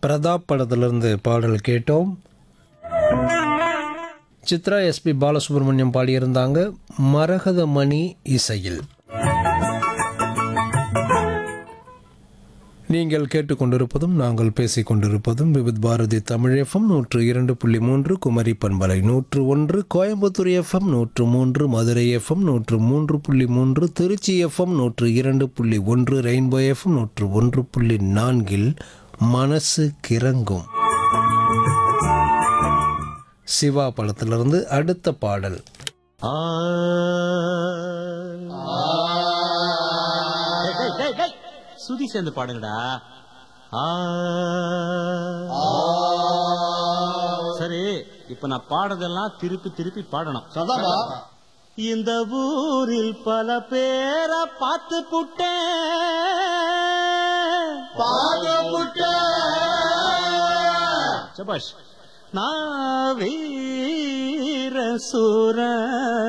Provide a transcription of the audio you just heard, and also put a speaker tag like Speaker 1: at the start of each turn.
Speaker 1: பிரதாப் படத்திலிருந்து பாடல் கேட்டோம் சித்ரா எஸ்பி பாலசுப்ரமணியம் பாடியிருந்தாங்க மரகத மணி இசையில் நீங்கள் கேட்டுக்கொண்டிருப்பதும் நாங்கள் பேசிக் கொண்டிருப்பதும் விவித் பாரதி தமிழ் எஃப்எம் நூற்று இரண்டு புள்ளி மூன்று குமரி பண்பலை நூற்று ஒன்று கோயம்புத்தூர் எஃப்எம் நூற்று மூன்று மதுரை எஃப்எம் நூற்று மூன்று புள்ளி மூன்று திருச்சி எஃப்எம் நூற்று இரண்டு புள்ளி ஒன்று ரெயின்போ எஃப்எம் நூற்று ஒன்று புள்ளி நான்கில் மனசு கிறங்கும் சிவா படத்திலிருந்து அடுத்த பாடல்
Speaker 2: டேய், டேய், டேய், டேய். சுதி சேர்ந்து பாடுங்கடா ஆ. சரி இப்ப நான் பாடுறதெல்லாம் திருப்பி திருப்பி பாடணும்
Speaker 3: சதாபா
Speaker 2: இந்த ஊரில் பல பேரை பார்த்து புட்டேன்
Speaker 3: பாகப்புட்ட
Speaker 2: சபாஷ் நான் வீர சூர